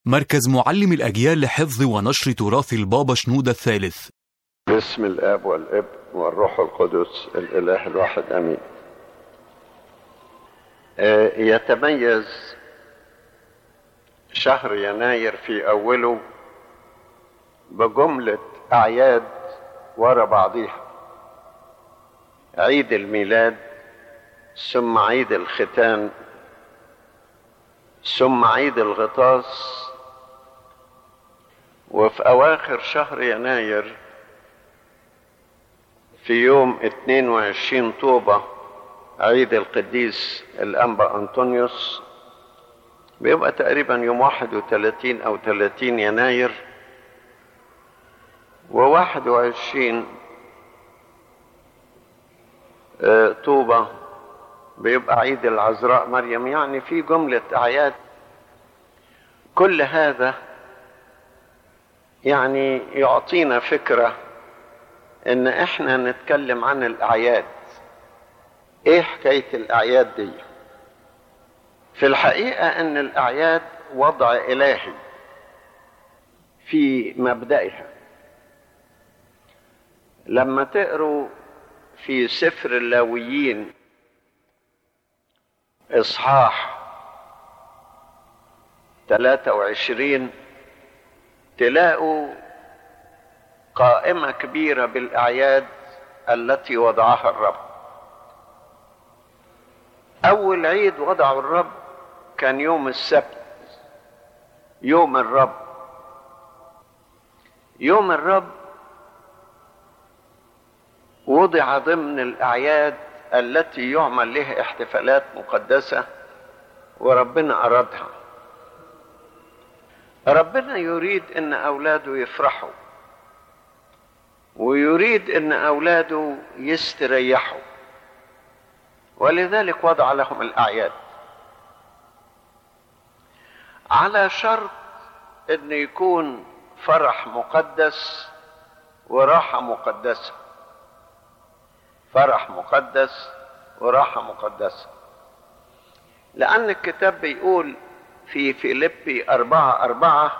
مركز معلم الأجيال لحفظ ونشر تراث البابا شنودة الثالث باسم الاب والابن والروح القدس الاله الواحد امين آه، يتميز شهر يناير في اوله بجمله اعياد ورا بعضيها عيد الميلاد ثم عيد الختان ثم عيد الغطاس وفي اواخر شهر يناير في يوم 22 طوبة عيد القديس الأنبا أنطونيوس بيبقى تقريبا يوم 31 أو 30 يناير و21 طوبة بيبقى عيد العذراء مريم يعني في جملة أعياد كل هذا يعني يعطينا فكره ان احنا نتكلم عن الاعياد ايه حكايه الاعياد دي في الحقيقه ان الاعياد وضع الهي في مبدئها لما تقروا في سفر اللاويين اصحاح 23 تلاقوا قائمة كبيرة بالأعياد التي وضعها الرب. أول عيد وضعه الرب كان يوم السبت يوم الرب. يوم الرب وضع ضمن الأعياد التي يعمل لها احتفالات مقدسة وربنا أرادها. ربنا يريد أن أولاده يفرحوا ويريد ان اولاده يستريحوا ولذلك وضع لهم الاعياد على شرط ان يكون فرح مقدس وراحه مقدسه فرح مقدس وراحه مقدسه لان الكتاب بيقول في فيليبي أربعة أربعة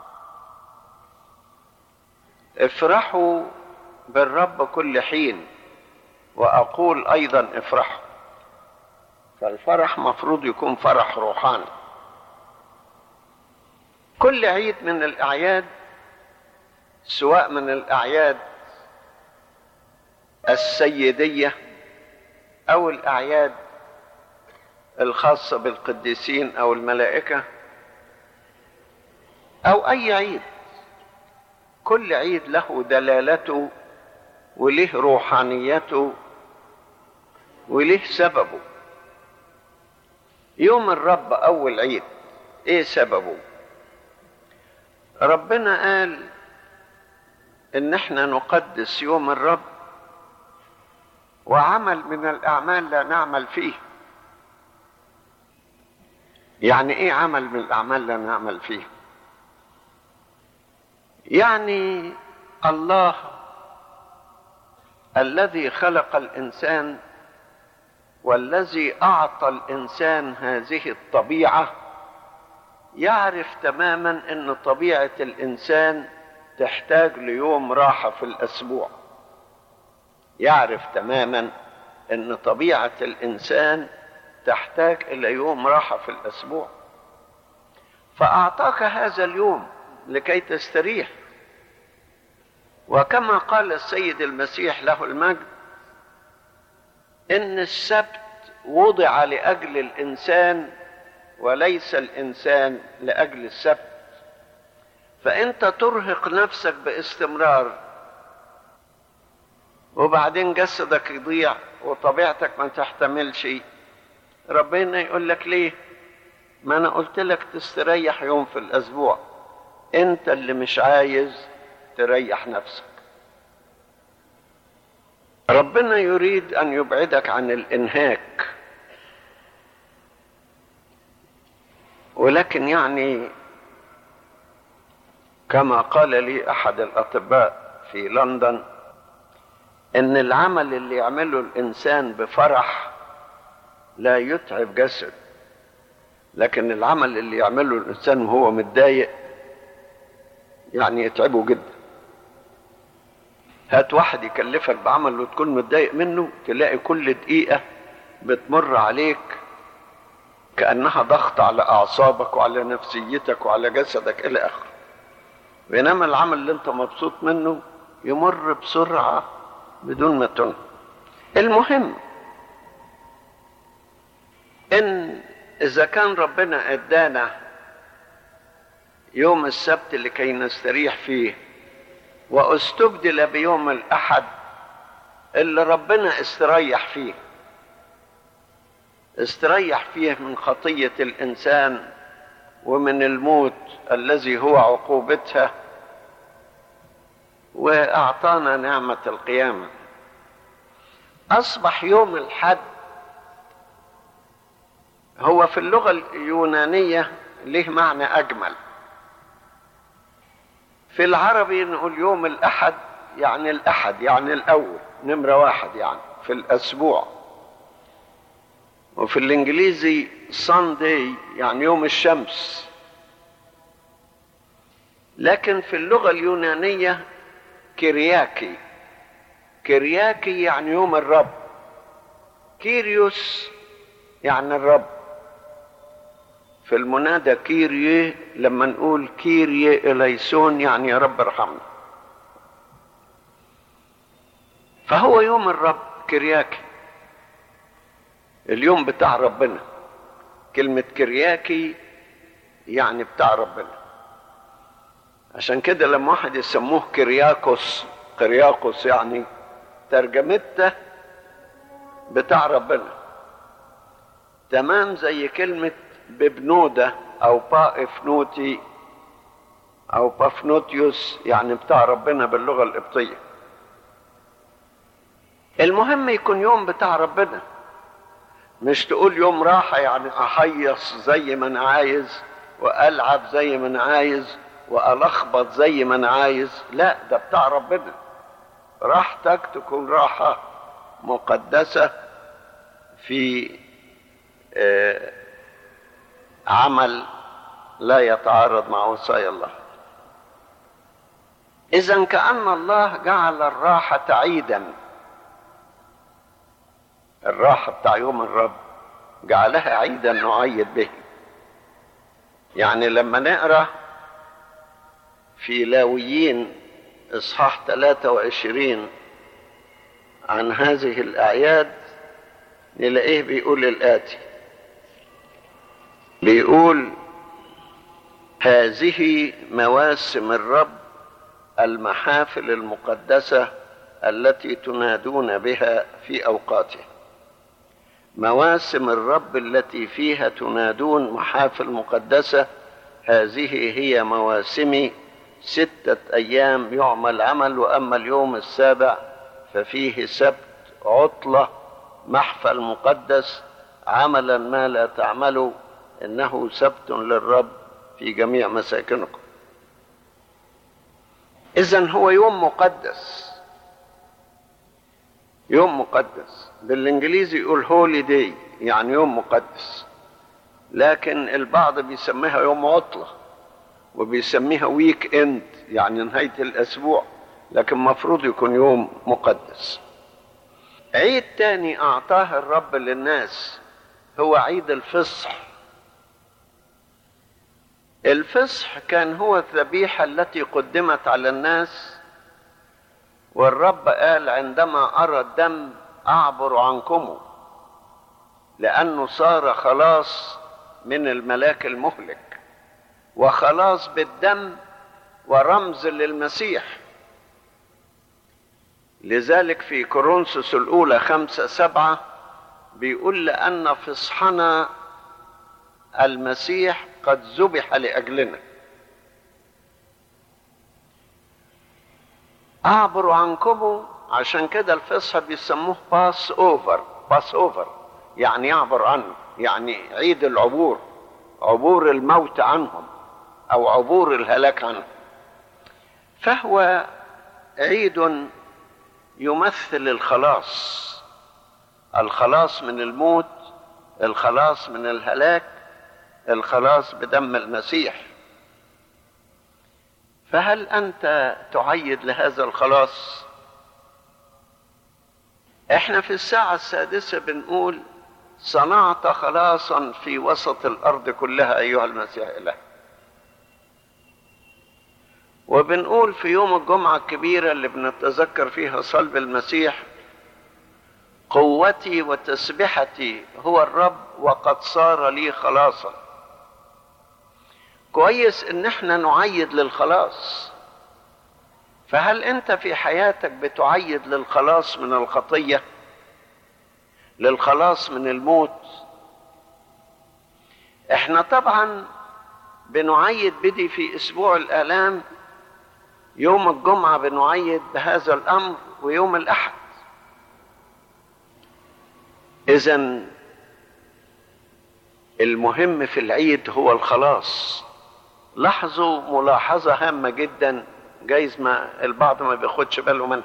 افرحوا بالرب كل حين واقول ايضا افرحوا فالفرح مفروض يكون فرح روحاني كل عيد من الاعياد سواء من الاعياد السيديه او الاعياد الخاصه بالقديسين او الملائكه او اي عيد كل عيد له دلالته وله روحانيته وله سببه يوم الرب اول عيد ايه سببه ربنا قال ان احنا نقدس يوم الرب وعمل من الاعمال لا نعمل فيه يعني ايه عمل من الاعمال لا نعمل فيه يعني الله الذي خلق الانسان والذي اعطى الانسان هذه الطبيعه يعرف تماما ان طبيعه الانسان تحتاج ليوم راحه في الاسبوع يعرف تماما ان طبيعه الانسان تحتاج الى يوم راحه في الاسبوع فاعطاك هذا اليوم لكي تستريح وكما قال السيد المسيح له المجد ان السبت وضع لاجل الانسان وليس الانسان لاجل السبت فانت ترهق نفسك باستمرار وبعدين جسدك يضيع وطبيعتك ما تحتملش ربنا يقول لك ليه ما انا قلت لك تستريح يوم في الاسبوع انت اللي مش عايز تريح نفسك ربنا يريد ان يبعدك عن الانهاك ولكن يعني كما قال لي احد الاطباء في لندن ان العمل اللي يعمله الانسان بفرح لا يتعب جسد لكن العمل اللي يعمله الانسان وهو متضايق يعني يتعبه جدا هات واحد يكلفك بعمل وتكون متضايق منه تلاقي كل دقيقة بتمر عليك كأنها ضغط على أعصابك وعلى نفسيتك وعلى جسدك إلى آخره بينما العمل اللي أنت مبسوط منه يمر بسرعة بدون ما تنهي المهم إن إذا كان ربنا إدانا يوم السبت لكي نستريح فيه واستبدل بيوم الأحد اللي ربنا استريح فيه استريح فيه من خطية الإنسان ومن الموت الذي هو عقوبتها وأعطانا نعمة القيامة أصبح يوم الحد هو في اللغة اليونانية له معنى أجمل في العربي نقول يوم الأحد يعني الأحد يعني الأول نمرة واحد يعني في الأسبوع وفي الإنجليزي Sunday يعني يوم الشمس لكن في اللغة اليونانية كرياكي كرياكي يعني يوم الرب كيريوس يعني الرب في المنادى كيريه لما نقول كيريه إليسون يعني يا رب ارحمنا فهو يوم الرب كرياكي اليوم بتاع ربنا كلمة كرياكي يعني بتاع ربنا عشان كده لما واحد يسموه كرياكوس كرياكوس يعني ترجمته بتاع ربنا تمام زي كلمة ببنودة أو بائفنوتي أو بافنوتيوس يعني بتاع ربنا باللغة القبطية المهم يكون يوم بتاع ربنا مش تقول يوم راحة يعني أحيص زي ما أنا عايز وألعب زي ما أنا عايز وألخبط زي ما أنا عايز لا ده بتاع ربنا راحتك تكون راحة مقدسة في آه عمل لا يتعارض مع وصايا الله اذا كان الله جعل الراحه عيدا الراحه بتاع يوم الرب جعلها عيدا نعيد به يعني لما نقرا في لاويين اصحاح 23 عن هذه الاعياد نلاقيه بيقول الاتي بيقول هذه مواسم الرب المحافل المقدسة التي تنادون بها في أوقاتها مواسم الرب التي فيها تنادون محافل مقدسة هذه هي مواسمي ستة أيام يعمل عمل وأما اليوم السابع ففيه سبت عطلة محفل مقدس عملا ما لا تعملوا انه سبت للرب في جميع مساكنكم اذا هو يوم مقدس يوم مقدس بالانجليزي يقول هولي داي يعني يوم مقدس لكن البعض بيسميها يوم عطله وبيسميها ويك اند يعني نهايه الاسبوع لكن مفروض يكون يوم مقدس عيد تاني اعطاه الرب للناس هو عيد الفصح الفصح كان هو الذبيحة التي قدمت على الناس والرب قال عندما أرى الدم أعبر عنكم لأنه صار خلاص من الملاك المهلك وخلاص بالدم ورمز للمسيح لذلك في كورنثوس الأولى خمسة سبعة بيقول لأن فصحنا المسيح قد ذبح لأجلنا أعبر عنكم عشان كده الفصح بيسموه باس أوفر باس أوفر يعني يعبر عنه يعني عيد العبور عبور الموت عنهم أو عبور الهلاك عنهم فهو عيد يمثل الخلاص الخلاص من الموت الخلاص من الهلاك الخلاص بدم المسيح فهل انت تعيد لهذا الخلاص احنا في الساعه السادسه بنقول صنعت خلاصا في وسط الارض كلها ايها المسيح اله وبنقول في يوم الجمعه الكبيره اللي بنتذكر فيها صلب المسيح قوتي وتسبحتي هو الرب وقد صار لي خلاصا كويس ان احنا نعيد للخلاص فهل انت في حياتك بتعيد للخلاص من الخطيه للخلاص من الموت احنا طبعا بنعيد بدي في اسبوع الالام يوم الجمعه بنعيد بهذا الامر ويوم الاحد اذا المهم في العيد هو الخلاص لاحظوا ملاحظة هامة جدا جايز ما البعض ما بياخدش باله منها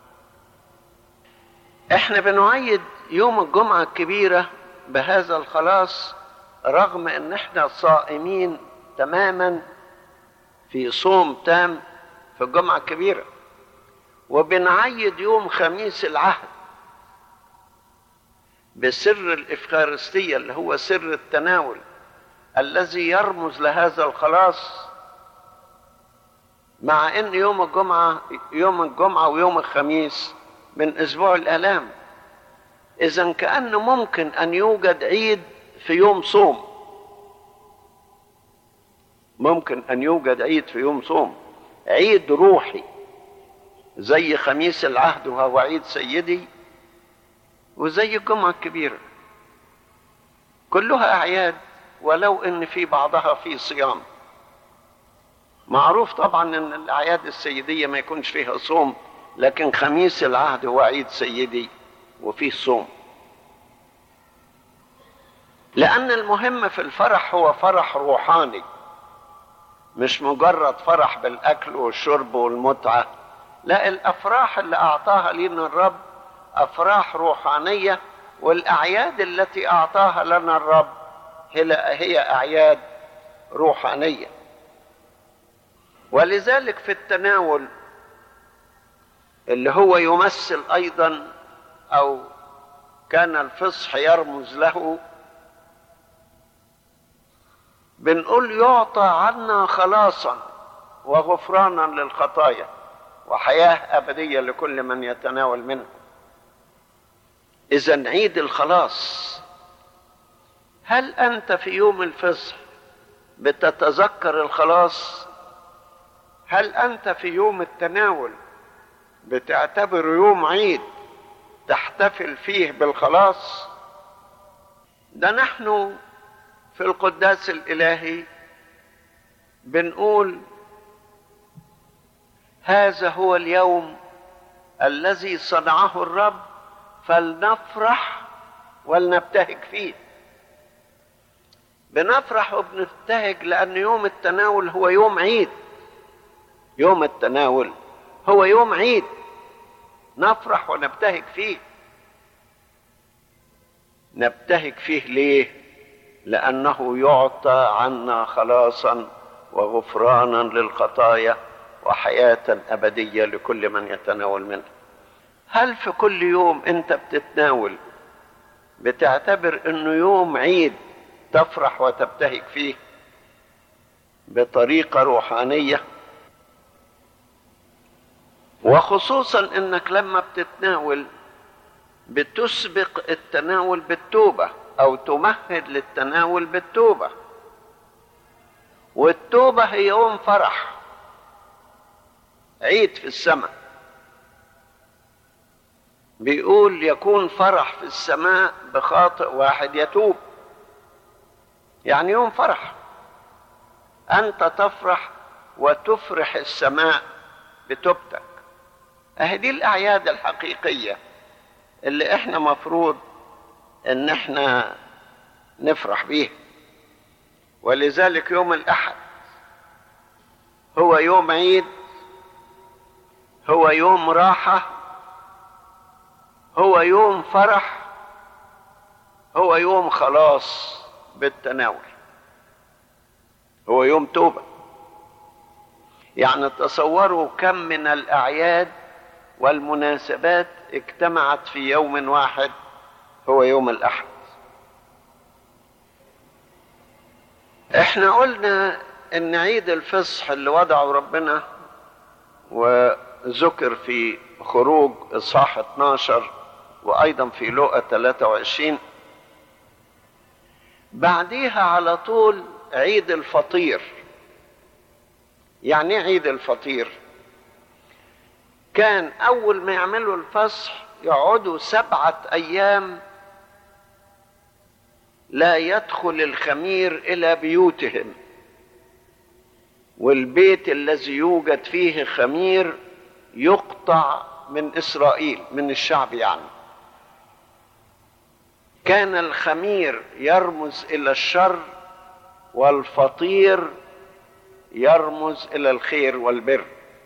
احنا بنعيد يوم الجمعة الكبيرة بهذا الخلاص رغم ان احنا صائمين تماما في صوم تام في الجمعة الكبيرة وبنعيد يوم خميس العهد بسر الإفخارستية اللي هو سر التناول الذي يرمز لهذا الخلاص مع ان يوم الجمعة يوم الجمعة ويوم الخميس من اسبوع الالام اذا كأنه ممكن ان يوجد عيد في يوم صوم ممكن ان يوجد عيد في يوم صوم عيد روحي زي خميس العهد وهو عيد سيدي وزي الجمعة الكبيرة كلها أعياد ولو ان في بعضها في صيام معروف طبعا ان الاعياد السيديه ما يكونش فيها صوم لكن خميس العهد هو عيد سيدي وفيه صوم لان المهم في الفرح هو فرح روحاني مش مجرد فرح بالاكل والشرب والمتعه لا الافراح اللي اعطاها لنا الرب افراح روحانيه والاعياد التي اعطاها لنا الرب هي اعياد روحانيه ولذلك في التناول اللي هو يمثل ايضا او كان الفصح يرمز له بنقول يعطى عنا خلاصا وغفرانا للخطايا وحياه ابديه لكل من يتناول منه اذا عيد الخلاص هل انت في يوم الفصح بتتذكر الخلاص هل انت في يوم التناول بتعتبر يوم عيد تحتفل فيه بالخلاص ده نحن في القداس الالهي بنقول هذا هو اليوم الذي صنعه الرب فلنفرح ولنبتهج فيه بنفرح وبنبتهج لأن يوم التناول هو يوم عيد يوم التناول هو يوم عيد نفرح ونبتهج فيه نبتهج فيه ليه لأنه يعطى عنا خلاصا وغفرانا للخطايا وحياة أبدية لكل من يتناول منه هل في كل يوم أنت بتتناول بتعتبر أنه يوم عيد تفرح وتبتهج فيه بطريقه روحانيه وخصوصا انك لما بتتناول بتسبق التناول بالتوبه او تمهد للتناول بالتوبه والتوبه هي يوم فرح عيد في السماء بيقول يكون فرح في السماء بخاطئ واحد يتوب يعني يوم فرح انت تفرح وتفرح السماء بتوبتك اهي دي الاعياد الحقيقيه اللي احنا مفروض ان احنا نفرح بيها ولذلك يوم الاحد هو يوم عيد هو يوم راحه هو يوم فرح هو يوم خلاص بالتناول هو يوم توبة يعني تصوروا كم من الأعياد والمناسبات اجتمعت في يوم واحد هو يوم الأحد احنا قلنا ان عيد الفصح اللي وضعه ربنا وذكر في خروج اصحاح 12 وايضا في لقا 23 بعديها على طول عيد الفطير يعني ايه عيد الفطير كان اول ما يعملوا الفصح يقعدوا سبعه ايام لا يدخل الخمير الى بيوتهم والبيت الذي يوجد فيه خمير يقطع من اسرائيل من الشعب يعني كان الخمير يرمز الى الشر والفطير يرمز الى الخير والبر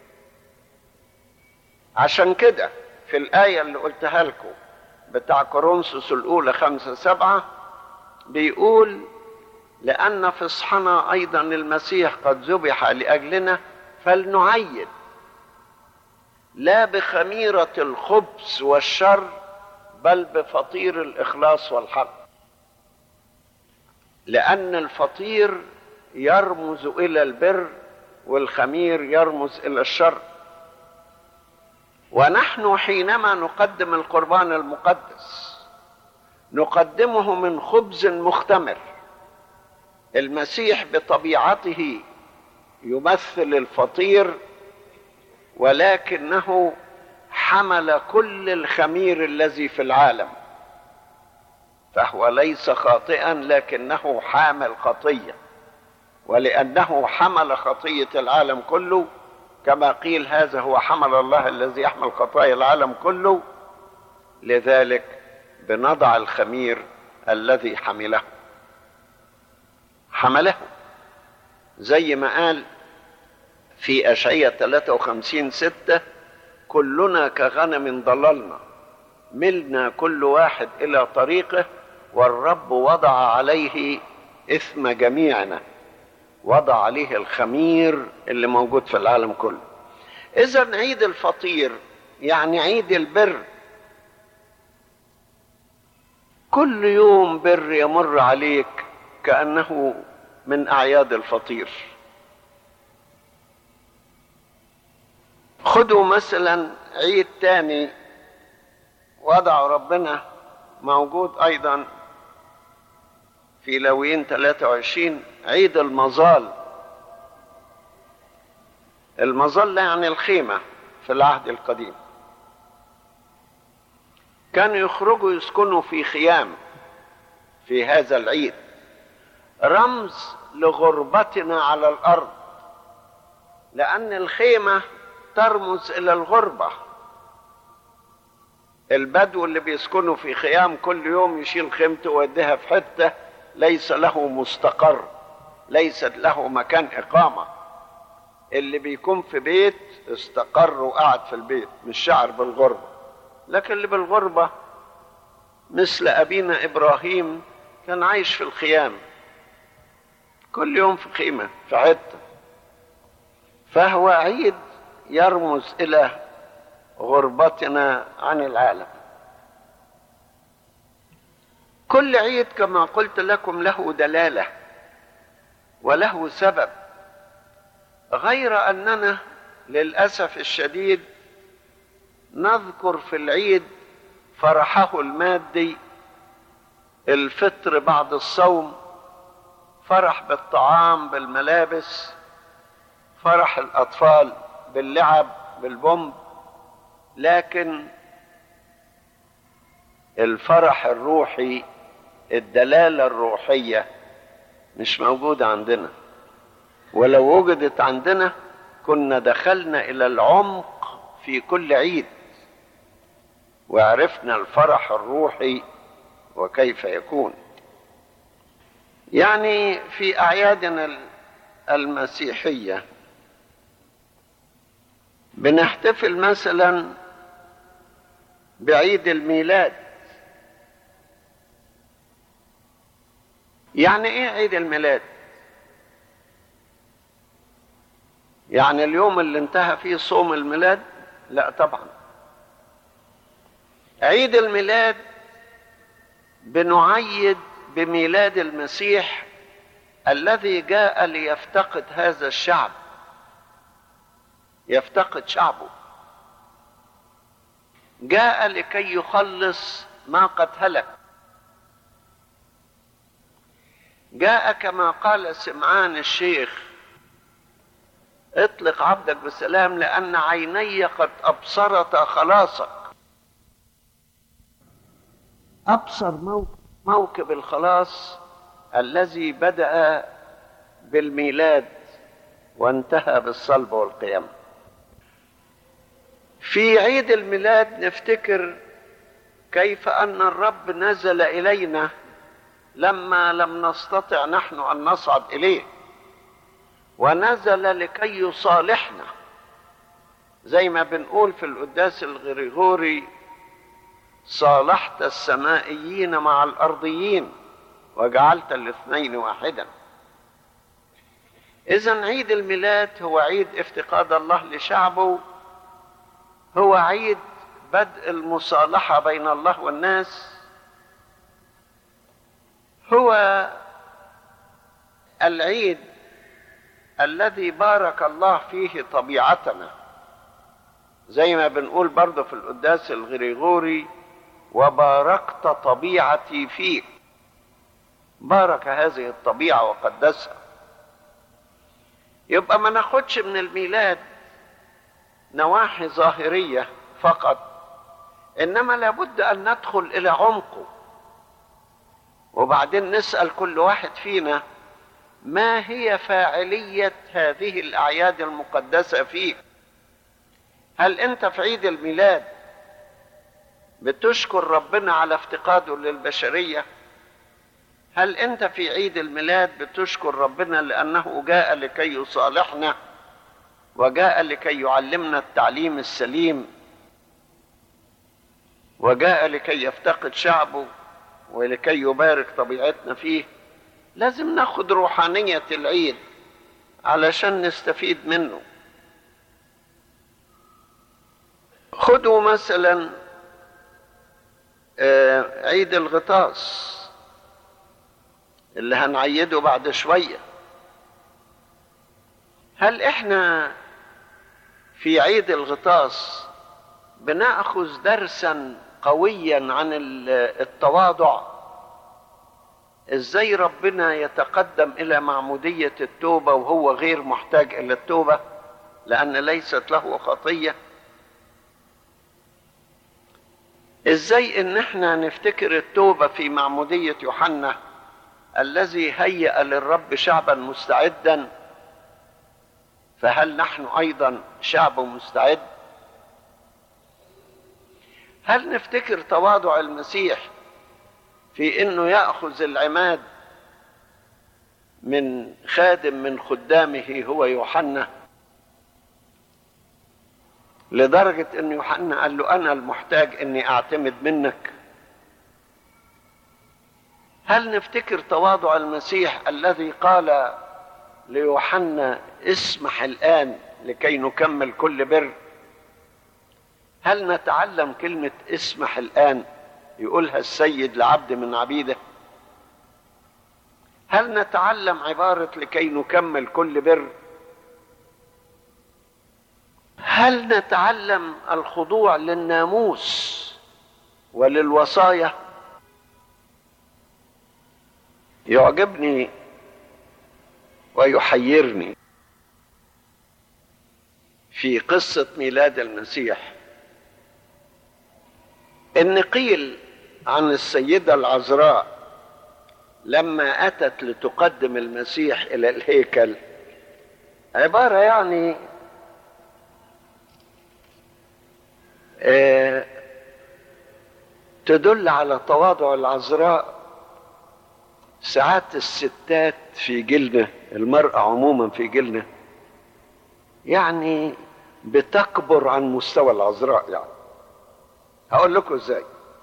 عشان كده في الآية اللي قلتها لكم بتاع كورنثوس الأولى خمسة سبعة بيقول لأن فصحنا أيضا المسيح قد ذبح لأجلنا فلنعيد لا بخميرة الخبز والشر بل بفطير الإخلاص والحق لأن الفطير يرمز إلى البر والخمير يرمز إلى الشر ونحن حينما نقدم القربان المقدس نقدمه من خبز مختمر المسيح بطبيعته يمثل الفطير ولكنه حمل كل الخمير الذي في العالم فهو ليس خاطئا لكنه حامل خطيه ولانه حمل خطيه العالم كله كما قيل هذا هو حمل الله الذي يحمل خطايا العالم كله لذلك بنضع الخمير الذي حمله حمله زي ما قال في أشعية 53 ستة كلنا كغنم ضللنا ملنا كل واحد إلى طريقه والرب وضع عليه إثم جميعنا وضع عليه الخمير اللي موجود في العالم كله اذا عيد الفطير يعني عيد البر كل يوم بر يمر عليك كانه من اعياد الفطير خدوا مثلا عيد تاني وضع ربنا موجود ايضا في لويين 23 عيد المظال المظلة يعني الخيمة في العهد القديم كانوا يخرجوا يسكنوا في خيام في هذا العيد رمز لغربتنا على الارض لان الخيمه ترمز الى الغربه البدو اللي بيسكنوا في خيام كل يوم يشيل خيمته ويوديها في حته ليس له مستقر ليست له مكان اقامه اللي بيكون في بيت استقر وقعد في البيت مش شعر بالغربه لكن اللي بالغربه مثل ابينا ابراهيم كان عايش في الخيام كل يوم في خيمه في حته فهو عيد يرمز الى غربتنا عن العالم كل عيد كما قلت لكم له دلاله وله سبب غير اننا للاسف الشديد نذكر في العيد فرحه المادي الفطر بعد الصوم فرح بالطعام بالملابس فرح الاطفال باللعب بالبومب لكن الفرح الروحي الدلاله الروحيه مش موجوده عندنا ولو وجدت عندنا كنا دخلنا الى العمق في كل عيد وعرفنا الفرح الروحي وكيف يكون يعني في اعيادنا المسيحيه بنحتفل مثلا بعيد الميلاد يعني ايه عيد الميلاد يعني اليوم اللي انتهى فيه صوم الميلاد لا طبعا عيد الميلاد بنعيد بميلاد المسيح الذي جاء ليفتقد هذا الشعب يفتقد شعبه جاء لكي يخلص ما قد هلك جاء كما قال سمعان الشيخ اطلق عبدك بسلام لان عيني قد ابصرتا خلاصك ابصر موكب الخلاص الذي بدا بالميلاد وانتهى بالصلب والقيامه في عيد الميلاد نفتكر كيف ان الرب نزل الينا لما لم نستطع نحن ان نصعد اليه ونزل لكي يصالحنا زي ما بنقول في القداس الغريغوري صالحت السمائيين مع الارضيين وجعلت الاثنين واحدا اذا عيد الميلاد هو عيد افتقاد الله لشعبه هو عيد بدء المصالحه بين الله والناس هو العيد الذي بارك الله فيه طبيعتنا زي ما بنقول برضه في القداس الغريغوري وباركت طبيعتي فيك بارك هذه الطبيعه وقدسها يبقى ما ناخدش من الميلاد نواحي ظاهريه فقط انما لابد ان ندخل الى عمقه وبعدين نسال كل واحد فينا ما هي فاعليه هذه الاعياد المقدسه فيك هل انت في عيد الميلاد بتشكر ربنا على افتقاده للبشريه هل انت في عيد الميلاد بتشكر ربنا لانه جاء لكي يصالحنا وجاء لكي يعلمنا التعليم السليم وجاء لكي يفتقد شعبه ولكي يبارك طبيعتنا فيه لازم ناخد روحانية العيد علشان نستفيد منه خدوا مثلا عيد الغطاس اللي هنعيده بعد شوية هل احنا في عيد الغطاس بناخذ درسا قويا عن التواضع ازاي ربنا يتقدم الى معموديه التوبه وهو غير محتاج الى التوبه لان ليست له خطيه ازاي ان احنا نفتكر التوبه في معموديه يوحنا الذي هيأ للرب شعبا مستعدا فهل نحن ايضا شعب مستعد هل نفتكر تواضع المسيح في انه ياخذ العماد من خادم من خدامه هو يوحنا لدرجه ان يوحنا قال له انا المحتاج اني اعتمد منك هل نفتكر تواضع المسيح الذي قال ليوحنا اسمح الان لكي نكمل كل بر هل نتعلم كلمه اسمح الان يقولها السيد لعبد من عبيده هل نتعلم عباره لكي نكمل كل بر هل نتعلم الخضوع للناموس وللوصايا يعجبني ويحيرني في قصه ميلاد المسيح ان قيل عن السيده العذراء لما اتت لتقدم المسيح الى الهيكل عباره يعني آه تدل على تواضع العذراء ساعات الستات في جيلنا المرأة عموما في جيلنا يعني بتكبر عن مستوى العذراء يعني هقول لكم ازاي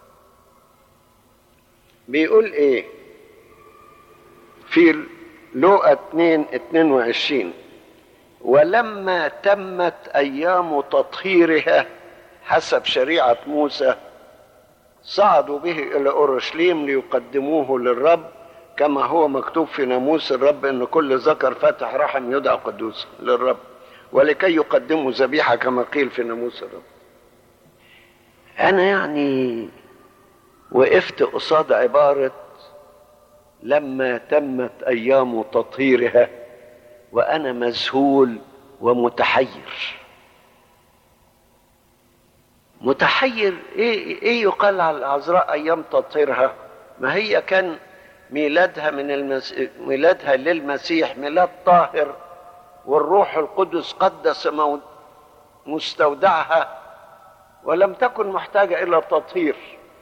بيقول ايه في لوقا 2 22 ولما تمت ايام تطهيرها حسب شريعه موسى صعدوا به الى اورشليم ليقدموه للرب كما هو مكتوب في ناموس الرب ان كل ذكر فاتح رحم يدعى قدوس للرب ولكي يقدموا ذبيحه كما قيل في ناموس الرب انا يعني وقفت قصاد عباره لما تمت ايام تطهيرها وانا مذهول ومتحير متحير ايه ايه يقال على العذراء ايام تطهيرها ما هي كان ميلادها من المس... ميلادها للمسيح ميلاد طاهر والروح القدس قدس مو... مستودعها ولم تكن محتاجه الى تطهير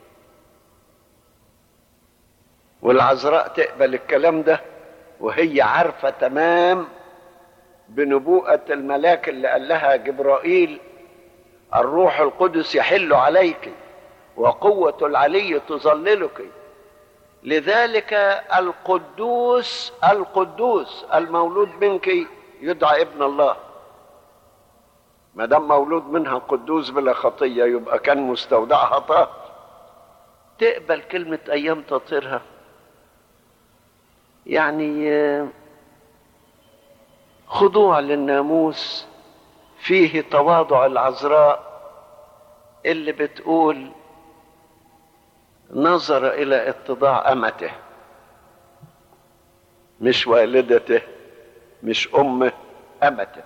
والعذراء تقبل الكلام ده وهي عارفه تمام بنبوءه الملاك اللي قال لها جبرائيل الروح القدس يحل عليك وقوه العلي تظللك لذلك القدوس القدوس المولود منك يدعى ابن الله ما دام مولود منها قدوس بلا خطيه يبقى كان مستودعها طاهر تقبل كلمه ايام تطهيرها يعني خضوع للناموس فيه تواضع العذراء اللي بتقول نظر الى اتضاع امته مش والدته مش امه امته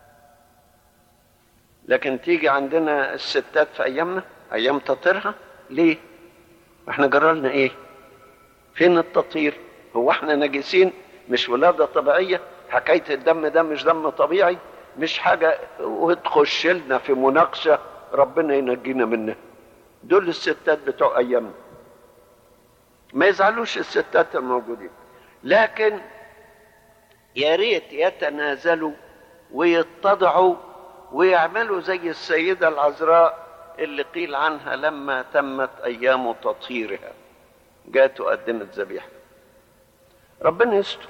لكن تيجي عندنا الستات في ايامنا ايام تطهيرها ليه احنا جرالنا ايه فين التطهير هو احنا نجسين مش ولاده طبيعيه حكايه الدم ده مش دم طبيعي مش حاجه وتخش لنا في مناقشه ربنا ينجينا منها دول الستات بتوع ايامنا ما يزعلوش الستات الموجودين لكن يا ريت يتنازلوا ويتضعوا ويعملوا زي السيده العذراء اللي قيل عنها لما تمت ايام تطهيرها جاءت وقدمت ذبيحه ربنا يستر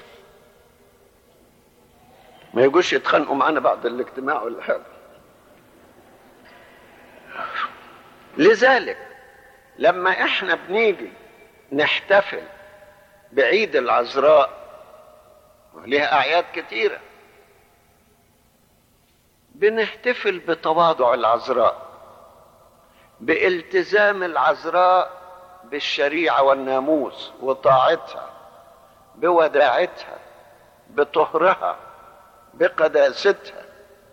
ما يجوش يتخانقوا معانا بعد الاجتماع ولا حاجه لذلك لما احنا بنيجي نحتفل بعيد العذراء لها اعياد كتيره بنحتفل بتواضع العذراء بالتزام العذراء بالشريعه والناموس وطاعتها بوداعتها بطهرها بقداستها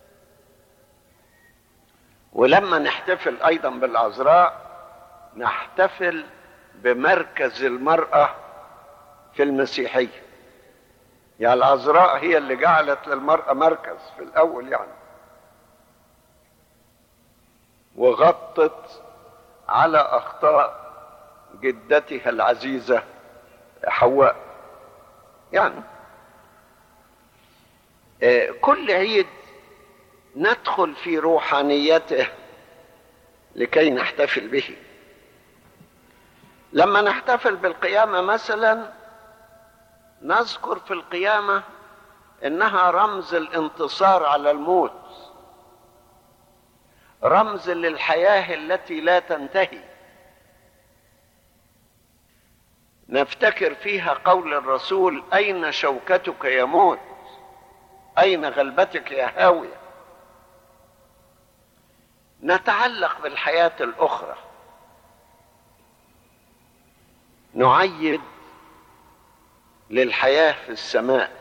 ولما نحتفل ايضا بالعذراء نحتفل بمركز المراه في المسيحيه يعني العذراء هي اللي جعلت للمراه مركز في الاول يعني وغطت على اخطاء جدتها العزيزه حواء يعني كل عيد ندخل في روحانيته لكي نحتفل به لما نحتفل بالقيامه مثلا نذكر في القيامه انها رمز الانتصار على الموت رمز للحياه التي لا تنتهي نفتكر فيها قول الرسول اين شوكتك يا موت اين غلبتك يا هاويه نتعلق بالحياه الاخرى نعيد للحياه في السماء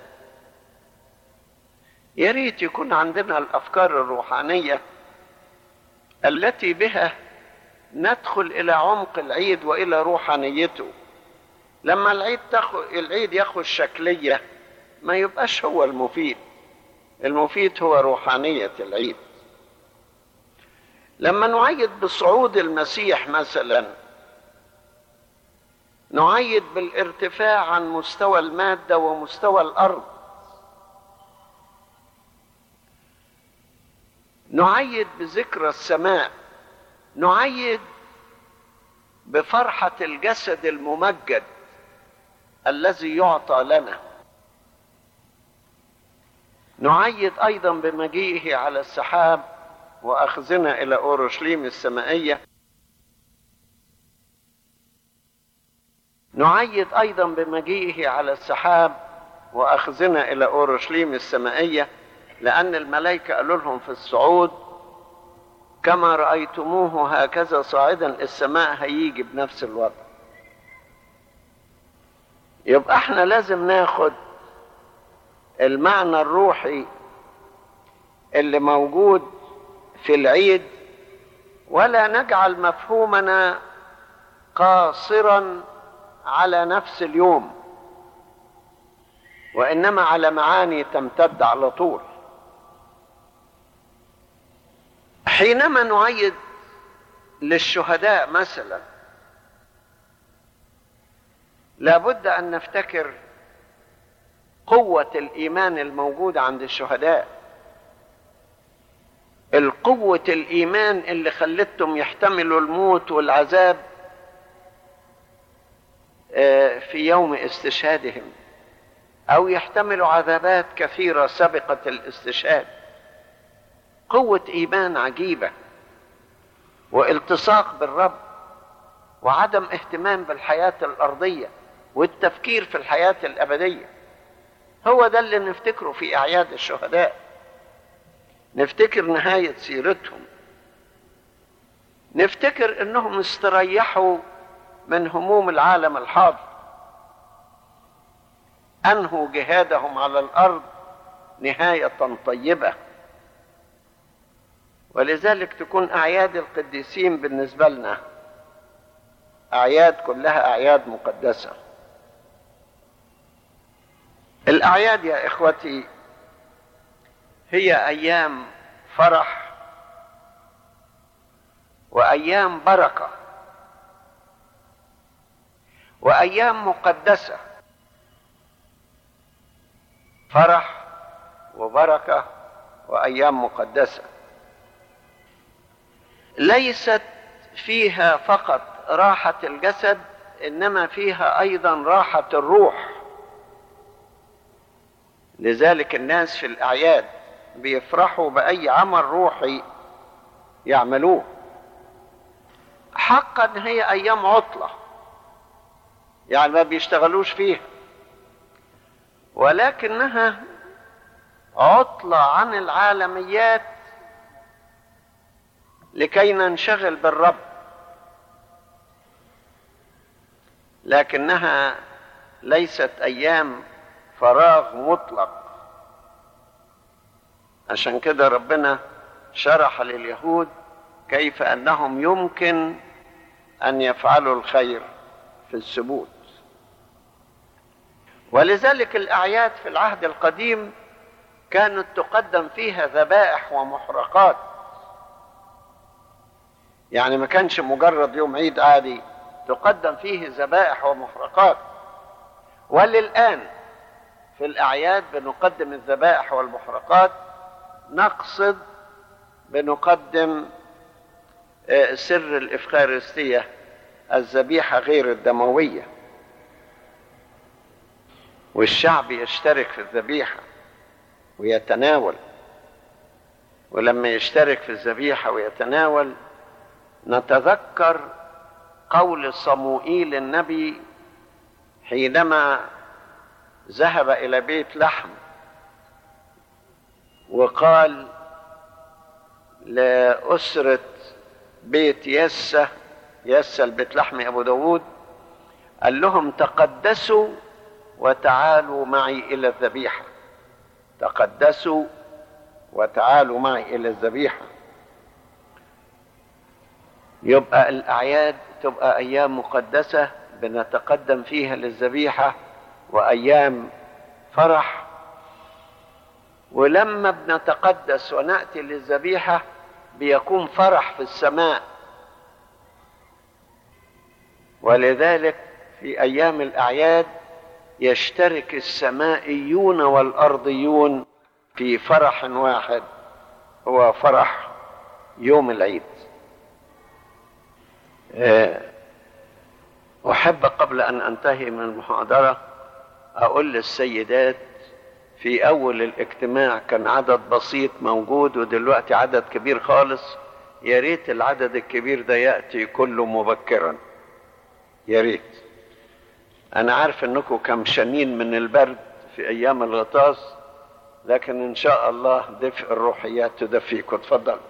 يا ريت يكون عندنا الافكار الروحانيه التي بها ندخل الى عمق العيد والى روحانيته لما العيد تخو... العيد ياخذ شكليه ما يبقاش هو المفيد المفيد هو روحانيه العيد لما نعيد بصعود المسيح مثلا نعيد بالارتفاع عن مستوى الماده ومستوى الارض نعيد بذكرى السماء نعيد بفرحه الجسد الممجد الذي يعطى لنا نعيد ايضا بمجيئه على السحاب واخذنا الى اورشليم السمائيه نعيد ايضا بمجيئه على السحاب واخذنا الى اورشليم السمائيه لان الملائكه قالوا لهم في الصعود كما رايتموه هكذا صاعدا السماء هيجي بنفس الوضع يبقى احنا لازم ناخد المعنى الروحي اللي موجود في العيد ولا نجعل مفهومنا قاصرا على نفس اليوم وانما على معاني تمتد على طول حينما نعيد للشهداء مثلا لابد ان نفتكر قوه الايمان الموجوده عند الشهداء القوه الايمان اللي خلتهم يحتملوا الموت والعذاب في يوم استشهادهم او يحتملوا عذابات كثيره سبقه الاستشهاد قوه ايمان عجيبه والتصاق بالرب وعدم اهتمام بالحياه الارضيه والتفكير في الحياه الابديه هو ده اللي نفتكره في اعياد الشهداء نفتكر نهايه سيرتهم نفتكر انهم استريحوا من هموم العالم الحاضر انهوا جهادهم على الارض نهايه طيبه ولذلك تكون اعياد القديسين بالنسبه لنا اعياد كلها اعياد مقدسه الاعياد يا اخوتي هي ايام فرح وايام بركه وايام مقدسه فرح وبركه وايام مقدسه ليست فيها فقط راحه الجسد انما فيها ايضا راحه الروح لذلك الناس في الاعياد بيفرحوا باي عمل روحي يعملوه حقا هي ايام عطله يعني ما بيشتغلوش فيها ولكنها عطله عن العالميات لكي ننشغل بالرب لكنها ليست ايام فراغ مطلق عشان كده ربنا شرح لليهود كيف انهم يمكن ان يفعلوا الخير في السبوت ولذلك الاعياد في العهد القديم كانت تقدم فيها ذبائح ومحرقات يعني ما كانش مجرد يوم عيد عادي تقدم فيه ذبائح ومحرقات وللان في الاعياد بنقدم الذبائح والمحرقات نقصد بنقدم سر الافخارستيه الذبيحه غير الدمويه والشعب يشترك في الذبيحه ويتناول ولما يشترك في الذبيحه ويتناول نتذكر قول صموئيل النبي حينما ذهب الى بيت لحم وقال لأسرة بيت يسة يسة البيت لحم أبو داود قال لهم تقدسوا وتعالوا معي إلى الذبيحة تقدسوا وتعالوا معي إلى الذبيحة يبقى الأعياد تبقى أيام مقدسة بنتقدم فيها للذبيحة وأيام فرح ولما بنتقدس وناتي للذبيحه بيكون فرح في السماء ولذلك في ايام الاعياد يشترك السمائيون والارضيون في فرح واحد هو فرح يوم العيد احب قبل ان انتهي من المحاضره اقول للسيدات في أول الاجتماع كان عدد بسيط موجود ودلوقتي عدد كبير خالص يا ريت العدد الكبير ده يأتي كله مبكرا يا ريت أنا عارف إنكم كمشانين من البرد في أيام الغطاس لكن إن شاء الله دفء الروحيات تدفيكم اتفضل